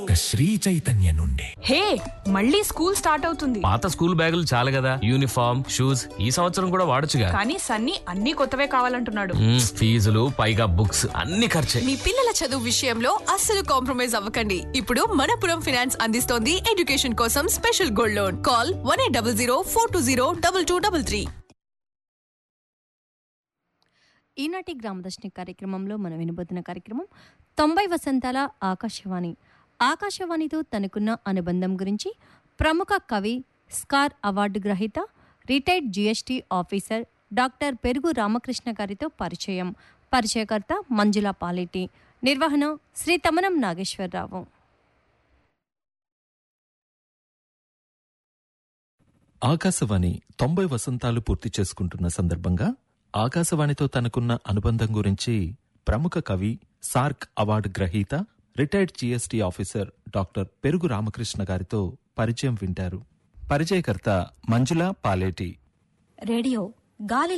ఒక్క శ్రీ చైతన్య నుండి హే మళ్ళీ స్కూల్ స్టార్ట్ అవుతుంది పాత స్కూల్ బ్యాగులు చాలు కదా యూనిఫామ్ షూస్ ఈ సంవత్సరం కూడా వాడొచ్చుగా కానీ సన్నీ అన్ని కొత్తవే కావాలంటున్నాడు మ్మ్, ఫీజులు పైగా బుక్స్ అన్ని ఖర్చే మీ పిల్లల చదువు విషయంలో అస్సలు కాంప్రమైజ్ అవ్వకండి ఇప్పుడు మనపురం ఫినాన్స్ అందిస్తోంది ఎడ్యుకేషన్ కోసం special gold loan call one eight double zero four two zero double two double three ఈనాటి గ్రామదర్శిని కార్యక్రమంలో మనం వినబోతున్న కార్యక్రమం తొంభై వసంతాల ఆకాశవాణి ఆకాశవాణితో తనకున్న అనుబంధం గురించి ప్రముఖ కవి స్కార్ అవార్డు గ్రహీత retired GST officer doctor Perugu Ramakrishna గారితో పరిచయం పరిచయకర్త మంజుల పాలేటి నిర్వహణ శ్రీ తమనం నాగేశ్వరరావు ఆకాశవాణి తొంభై వసంతాలు పూర్తి చేసుకుంటున్న సందర్భంగా ఆకాశవాణితో తనకున్న అనుబంధం గురించి ప్రముఖ కవి సార్క్ అవార్డు గ్రహీత retired GST officer doctor Perugu Ramakrishna గారితో పరిచయం వింటారు పరిచయకర్త మంజుల పాలేటి రేడియో గాలి